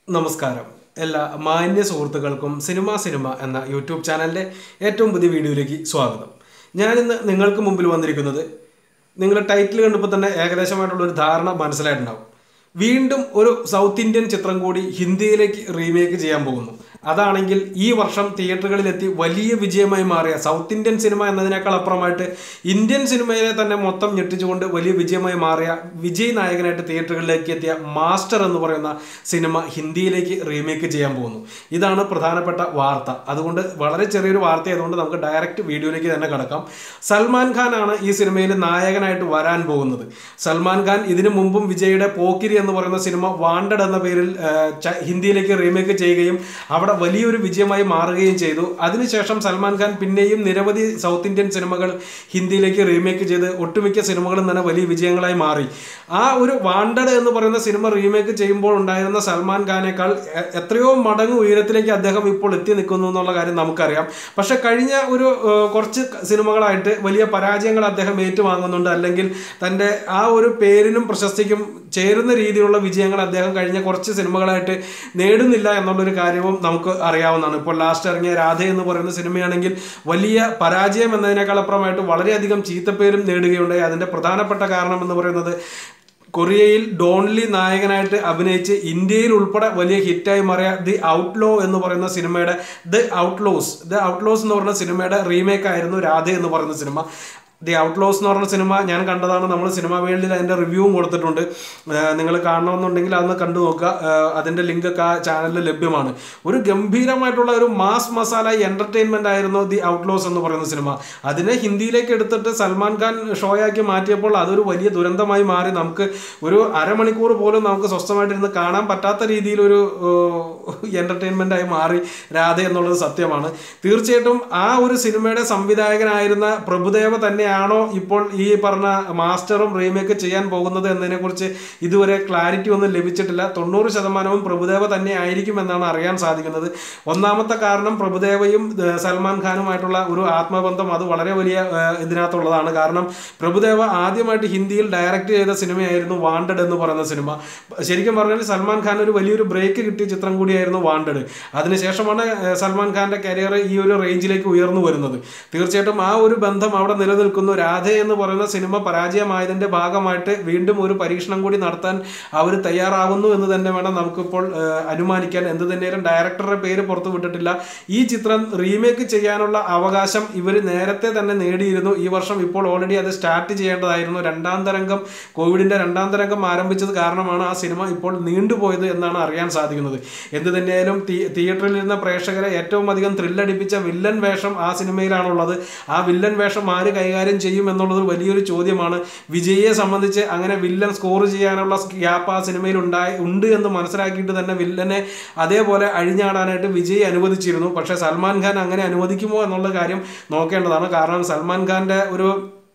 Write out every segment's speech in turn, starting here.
നമസ്കാരം എല്ലാ മാന്യ സുഹൃത്തുക്കൾക്കും സിനിമ സിനിമ എന്ന യൂട്യൂബ് ചാനലിൻ്റെ ഏറ്റവും പുതിയ വീഡിയോയിലേക്ക് സ്വാഗതം ഞാനിന്ന് നിങ്ങൾക്ക് മുമ്പിൽ വന്നിരിക്കുന്നത് നിങ്ങൾ ടൈറ്റിൽ കണ്ടപ്പോൾ തന്നെ ഏകദേശമായിട്ടുള്ള ഒരു ധാരണ മനസ്സിലായിട്ടുണ്ടാവും വീണ്ടും ഒരു സൗത്ത് ഇന്ത്യൻ ചിത്രം കൂടി ഹിന്ദിയിലേക്ക് റീമേക്ക് ചെയ്യാൻ പോകുന്നു അതാണെങ്കിൽ ഈ വർഷം തിയേറ്ററുകളിലെത്തി വലിയ വിജയമായി മാറിയ സൗത്ത് ഇന്ത്യൻ സിനിമ എന്നതിനേക്കാൾ അപ്പുറമായിട്ട് ഇന്ത്യൻ സിനിമയിലെ തന്നെ മൊത്തം ഞെട്ടിച്ചുകൊണ്ട് വലിയ വിജയമായി മാറിയ വിജയ് നായകനായിട്ട് തിയേറ്ററുകളിലേക്ക് എത്തിയ മാസ്റ്റർ എന്ന് പറയുന്ന സിനിമ ഹിന്ദിയിലേക്ക് റീമേക്ക് ചെയ്യാൻ പോകുന്നു ഇതാണ് പ്രധാനപ്പെട്ട വാർത്ത അതുകൊണ്ട് വളരെ ചെറിയൊരു വാർത്ത ആയതുകൊണ്ട് നമുക്ക് ഡയറക്റ്റ് വീഡിയോയിലേക്ക് തന്നെ കടക്കാം സൽമാൻ ഖാൻ ആണ് ഈ സിനിമയിൽ നായകനായിട്ട് വരാൻ പോകുന്നത് സൽമാൻ ഖാൻ ഇതിനു മുമ്പും വിജയുടെ പോക്കിരി എന്ന് പറയുന്ന സിനിമ വാണ്ടഡ് എന്ന പേരിൽ ആ, ച- ഹിന്ദിയിലേക്ക് റീമേക്ക് ചെയ്യുകയും അവിടെ വലിയൊരു വിജയമായി മാറുകയും ചെയ്തു അതിനുശേഷം സൽമാൻ ഖാൻ പിന്നെയും നിരവധി സൗത്ത് ഇന്ത്യൻ സിനിമകൾ ഹിന്ദിയിലേക്ക് റീമേക്ക് ചെയ്ത് ഒട്ടുമിക്ക സിനിമകളും തന്നെ വലിയ വിജയങ്ങളായി മാറി ആ ഒരു വാണ്ടഡ് എന്ന് പറയുന്ന സിനിമ റീമേക്ക് ചെയ്യുമ്പോൾ ഉണ്ടായിരുന്ന സൽമാൻ ഖാനേക്കാൾ എ- എത്രയോ മടങ്ങ് ഉയരത്തിലേക്ക് അദ്ദേഹം ഇപ്പോൾ എത്തി നിൽക്കുന്നു എന്നുള്ള കാര്യം നമുക്കറിയാം പക്ഷെ കഴിഞ്ഞ ഒരു ഏഹ്, കുറച്ച് സിനിമകളായിട്ട് വലിയ പരാജയങ്ങൾ അദ്ദേഹം ഏറ്റുവാങ്ങുന്നുണ്ട് അല്ലെങ്കിൽ തൻ്റെ ആ ഒരു പേരിനും പ്രശസ്തിക്കും ചേരുന്ന രീതിയിലുള്ള വിജയങ്ങൾ അദ്ദേഹം കഴിഞ്ഞ കുറച്ച് സിനിമകളായിട്ട് നേടുന്നില്ല എന്നുള്ളൊരു കാര്യവും നമുക്ക് അറിയാവുന്നതാണ് ഇപ്പോൾ ലാസ്റ്റ് ഇറങ്ങിയ രാധ എന്ന് പറയുന്ന സിനിമയാണെങ്കിൽ വലിയ പരാജയം എന്നതിനേക്കാൾ അപ്പുറമായിട്ട് വളരെയധികം ചീത്തപ്പേരും നേടുകയുണ്ടായി അതിൻ്റെ പ്രധാനപ്പെട്ട കാരണം എന്ന് പറയുന്നത് കൊറിയയിൽ ഡോൺലി നായകനായിട്ട് അഭിനയിച്ച് ഇന്ത്യയിൽ ഉൾപ്പെടെ വലിയ ഹിറ്റായി മാറിയ ദി ഔട്ട്ലോ എന്ന് പറയുന്ന സിനിമയുടെ ദി ഔട്ട്ലോസ് ദി ഔട്ട്ലോസ് എന്ന് പറയുന്ന സിനിമയുടെ റീമേക്ക് ആയിരുന്നു രാധ എന്ന് പറയുന്ന സിനിമ ദി ഔട്ട്ലോസ് എന്ന് പറയുന്ന സിനിമ ഞാൻ കണ്ടതാണ് നമ്മൾ സിനിമ വേൾഡിൽ അതിൻ്റെ റിവ്യൂവും കൊടുത്തിട്ടുണ്ട് നിങ്ങൾ കാണണമെന്നുണ്ടെങ്കിൽ അതൊന്ന് കണ്ടു നോക്കുക ആഹ് അതിൻ്റെ ലിങ്ക് ഒക്കെ ആ ചാനലിൽ ലഭ്യമാണ് ഒരു ഗംഭീരമായിട്ടുള്ള ഒരു മാസ് മസാല എൻ്റർടൈൻമെൻ്റ് ആയിരുന്നു ദി ഔട്ട്ലോസ് എന്ന് പറയുന്ന സിനിമ അതിനെ ഹിന്ദിയിലേക്ക് എടുത്തിട്ട് സൽമാൻ ഖാൻ ഷോയാക്കി മാറ്റിയപ്പോൾ അതൊരു വലിയ ദുരന്തമായി മാറി നമുക്ക് ഒരു അരമണിക്കൂർ പോലും നമുക്ക് സ്വസ്ഥമായിട്ടിരുന്ന് കാണാൻ പറ്റാത്ത രീതിയിലൊരു എൻ്റർടൈൻമെൻ്റ് ആയി മാറി രാധ എന്നുള്ളത് സത്യമാണ് തീർച്ചയായിട്ടും ആ ഒരു സിനിമയുടെ സംവിധായകനായിരുന്ന പ്രഭുദേവ തന്നെയാണോ ഇപ്പോൾ ഈ പറഞ്ഞ മാസ്റ്ററും റീമേക്ക് ചെയ്യാൻ പോകുന്നത് എന്നതിനെക്കുറിച്ച് ഇതുവരെ ക്ലാരിറ്റി ഒന്നും ലഭിച്ചിട്ടില്ല തൊണ്ണൂറ് ശതമാനവും പ്രഭുദേവ തന്നെ ആയിരിക്കും എന്നാണ് അറിയാൻ സാധിക്കുന്നത് ഒന്നാമത്തെ കാരണം പ്രഭുദേവയും ഏഹ്, സൽമാൻ ഖാനുമായിട്ടുള്ള ഒരു ആത്മബന്ധം അത് വളരെ വലിയ ഏഹ്, ഇതിനകത്തുള്ളതാണ് കാരണം പ്രഭുദേവ ആദ്യമായിട്ട് ഹിന്ദിയിൽ ഡയറക്റ്റ് ചെയ്ത സിനിമയായിരുന്നു വാണ്ടഡ് എന്ന് പറയുന്ന സിനിമ ശരിക്കും പറഞ്ഞാൽ സൽമാൻ ഖാൻ ഒരു വലിയൊരു ബ്രേക്ക് കിട്ടിയ ചിത്രം കൂടിയായിരുന്നു വാണ്ടഡ് അതിനുശേഷമാണ് ഏഹ്, സൽമാൻ ഖാന്റെ കരിയർ ഈ ഒരു റേഞ്ചിലേക്ക് ഉയർന്നു വരുന്നത് തീർച്ചയായിട്ടും ആ ഒരു ബന്ധം അവിടെ നിലനിൽക്കുന്നു രാധ എന്ന് പറയുന്ന സിനിമ പരാജയമായതിന്റെ ഭാഗമായിട്ട് വീണ്ടും ഒരു പരീക്ഷണം കൂടി നടത്താൻ അവർ തയ്യാറാവുന്നു എന്ന് തന്നെ വേണം നമുക്കിപ്പോൾ ഏഹ്, അനുമാനിക്കാൻ എന്ത് തന്നെയാലും ഡയറക്ടറുടെ പേര് പുറത്തു വിട്ടിട്ടില്ല ഈ ചിത്രം റീമേക്ക് ചെയ്യാനുള്ള അവകാശം ഇവർ നേരത്തെ തന്നെ നേടിയിരുന്നു ഈ വർഷം ഇപ്പോൾ ഓൾറെഡി അത് സ്റ്റാർട്ട് ചെയ്യേണ്ടതായിരുന്നു രണ്ടാം തരംഗം കോവിഡിന്റെ രണ്ടാം തരംഗം ആരംഭിച്ചത് കാരണമാണ് ആ സിനിമ ഇപ്പോൾ നീണ്ടുപോയത് എന്നാണ് അറിയാൻ സാധിക്കുന്നത് എന്ത് തന്നെയായാലും തീ- തിയേറ്ററിൽ ഇരുന്ന പ്രേക്ഷകരെ ഏറ്റവും അധികം ത്രില്ലടിപ്പിച്ച വില്ലൻ വേഷം ആ സിനിമയിലാണുള്ളത് ആ വില്ലൻ വേഷം ആര് കൈകാര്യം ചെയ്യും എന്നുള്ളത് വലിയൊരു ചോദ്യമാണ് വിജയിയെ സംബന്ധിച്ച് അങ്ങനെ വില്ലൻ സ്കോർ ചെയ്യാനുള്ള ഗ്യാപ്പ് ആ സിനിമയിൽ ഉണ്ടായി ഉണ്ട് എന്ന് മനസ്സിലാക്കിയിട്ട് തന്നെ വില്ലനെ അതേപോലെ അഴിഞ്ഞാടാനായിട്ട് വിജയ് അനുവദിച്ചിരുന്നു പക്ഷേ സൽമാൻ ഖാൻ അങ്ങനെ അനുവദിക്കുമോ എന്നുള്ള കാര്യം നോക്കേണ്ടതാണ് കാരണം സൽമാൻ ഖാന്റെ ഒരു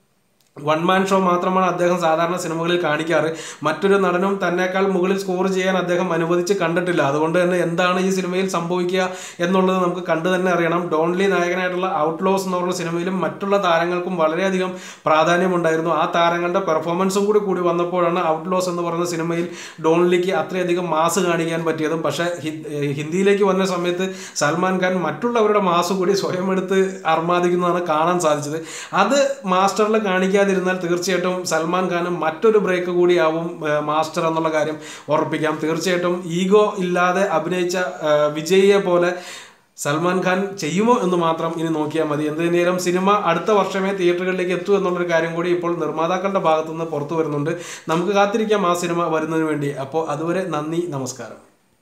വൺ മാൻ ഷോ മാത്രമാണ് അദ്ദേഹം സാധാരണ സിനിമകളിൽ കാണിക്കാറ് മറ്റൊരു നടനും തന്നെക്കാൾ മുകളിൽ സ്കോർ ചെയ്യാൻ അദ്ദേഹം അനുവദിച്ച് കണ്ടിട്ടില്ല അതുകൊണ്ട് തന്നെ എന്താണ് ഈ സിനിമയിൽ സംഭവിക്കുക എന്നുള്ളത് നമുക്ക് കണ്ടു തന്നെ അറിയണം ഡോൺലി നായകനായിട്ടുള്ള ഔട്ട്ലോസ് എന്ന് പറയുന്ന സിനിമയിലും മറ്റുള്ള താരങ്ങൾക്കും വളരെയധികം പ്രാധാന്യമുണ്ടായിരുന്നു ആ താരങ്ങളുടെ പെർഫോമൻസും കൂടി കൂടി വന്നപ്പോഴാണ് ഔട്ട്ലോസ് എന്ന് പറയുന്ന സിനിമയിൽ ഡോൺലിക്ക് അത്രയധികം മാസ് കാണിക്കാൻ പറ്റിയതും പക്ഷേ ഹി- ഏഹ് ഹിന്ദിയിലേക്ക് വന്ന സമയത്ത് സൽമാൻ ഖാൻ മറ്റുള്ളവരുടെ മാസ് കൂടി സ്വയം എടുത്ത് അർമാദിക്കുന്നതാണ് കാണാൻ സാധിച്ചത് അത് മാസ്റ്ററിൽ കാണിക്കാതിരുന്നാൽ തീർച്ചയായിട്ടും സൽമാൻ ഖാനും മറ്റൊരു ബ്രേക്ക് കൂടിയാവും ഏഹ്, മാസ്റ്റർ എന്നുള്ള കാര്യം ഉറപ്പിക്കാം തീർച്ചയായിട്ടും ഈഗോ ഇല്ലാതെ അഭിനയിച്ച ഏഹ്, വിജയിയെ പോലെ സൽമാൻ ഖാൻ ചെയ്യുമോ എന്ന് മാത്രം ഇനി നോക്കിയാൽ മതി എന്ത് തന്നെയാലും സിനിമ അടുത്ത വർഷമേ തിയേറ്ററുകളിലേക്ക് എത്തൂ എന്നുള്ളൊരു കാര്യം കൂടി ഇപ്പോൾ നിർമ്മാതാക്കളുടെ ഭാഗത്തുനിന്ന് പുറത്തു വരുന്നുണ്ട് നമുക്ക് കാത്തിരിക്കാം ആ സിനിമ വരുന്നതിന് വേണ്ടി അപ്പോൾ അതുവരെ നന്ദി നമസ്കാരം